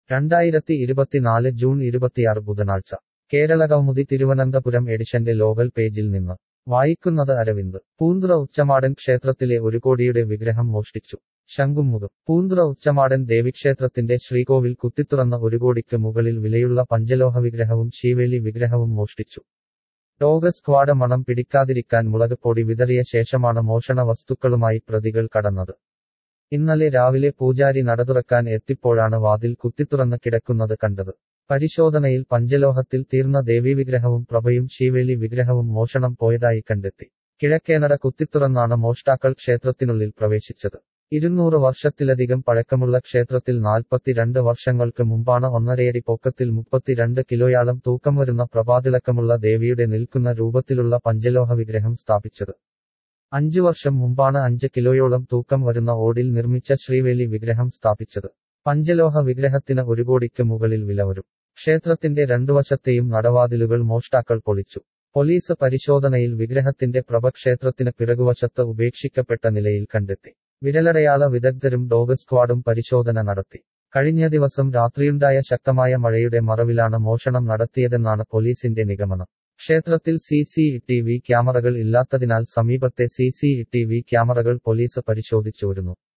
രണ്ടായിരത്തി ഇരുപത്തിനാല് ജൂൺ ഇരുപത്തിയാറ് ബുധനാഴ്ച കേരള കൗമുദി തിരുവനന്തപുരം എഡിഷന്റെ ലോകൽ പേജിൽ നിന്ന് വായിക്കുന്നത് അരവിന്ദ് പൂന്തുറ ഉച്ചമാടൻ ക്ഷേത്രത്തിലെ ഒരു കോടിയുടെ വിഗ്രഹം മോഷ്ടിച്ചു ശംഖുമുഖം പൂന്തുറ ഉച്ചമാടൻ ദേവിക്ഷേത്രത്തിന്റെ ശ്രീകോവിൽ കുത്തിത്തുറന്ന ഒരു കോടിക്ക് മുകളിൽ വിലയുള്ള പഞ്ചലോഹ വിഗ്രഹവും ശീവേലി വിഗ്രഹവും മോഷ്ടിച്ചു ഡോഗ് സ്ക്വാഡ് മണം പിടിക്കാതിരിക്കാൻ മുളക് പൊടി വിതറിയ ശേഷമാണ് മോഷണ വസ്തുക്കളുമായി പ്രതികൾ കടന്നത് ഇന്നലെ രാവിലെ പൂജാരി നടതുറക്കാൻ എത്തിപ്പോഴാണ് വാതിൽ കുത്തിത്തുറന്ന് കിടക്കുന്നത് കണ്ടത് പരിശോധനയിൽ പഞ്ചലോഹത്തിൽ തീർന്ന ദേവീവിഗ്രഹവും പ്രഭയും ശീവേലി വിഗ്രഹവും മോഷണം പോയതായി കണ്ടെത്തി കിഴക്കേനട കുത്തിത്തുറന്നാണ് മോഷ്ടാക്കൾ ക്ഷേത്രത്തിനുള്ളിൽ പ്രവേശിച്ചത് ഇരുന്നൂറ് വർഷത്തിലധികം പഴക്കമുള്ള ക്ഷേത്രത്തിൽ നാൽപ്പത്തിരണ്ട് വർഷങ്ങൾക്ക് മുമ്പാണ് ഒന്നരയടി പൊക്കത്തിൽ മുപ്പത്തിരണ്ട് കിലോയാളം തൂക്കം വരുന്ന പ്രഭാതിളക്കമുള്ള ദേവിയുടെ നിൽക്കുന്ന രൂപത്തിലുള്ള പഞ്ചലോഹ വിഗ്രഹം സ്ഥാപിച്ചത് അഞ്ചു വർഷം മുമ്പാണ് അഞ്ച് കിലോയോളം തൂക്കം വരുന്ന ഓടിൽ നിർമ്മിച്ച ശ്രീവേലി വിഗ്രഹം സ്ഥാപിച്ചത് പഞ്ചലോഹ വിഗ്രഹത്തിന് ഒരു കോടിക്ക് മുകളിൽ വില വരും ക്ഷേത്രത്തിന്റെ രണ്ടു വശത്തെയും നടവാതിലുകൾ മോഷ്ടാക്കൾ പൊളിച്ചു പോലീസ് പരിശോധനയിൽ വിഗ്രഹത്തിന്റെ പ്രഭ ക്ഷേത്രത്തിന് പിറകുവശത്ത് ഉപേക്ഷിക്കപ്പെട്ട നിലയിൽ കണ്ടെത്തി വിരലടയാള വിദഗ്ധരും ഡോഗ് സ്ക്വാഡും പരിശോധന നടത്തി കഴിഞ്ഞ ദിവസം രാത്രിയുണ്ടായ ശക്തമായ മഴയുടെ മറവിലാണ് മോഷണം നടത്തിയതെന്നാണ് പോലീസിന്റെ നിഗമനം ക്ഷേത്രത്തിൽ സി സി ടി വി ക്യാമറകൾ ഇല്ലാത്തതിനാൽ സമീപത്തെ സി സി ടി വി ക്യാമറകൾ പോലീസ് പരിശോധിച്ചു വരുന്നു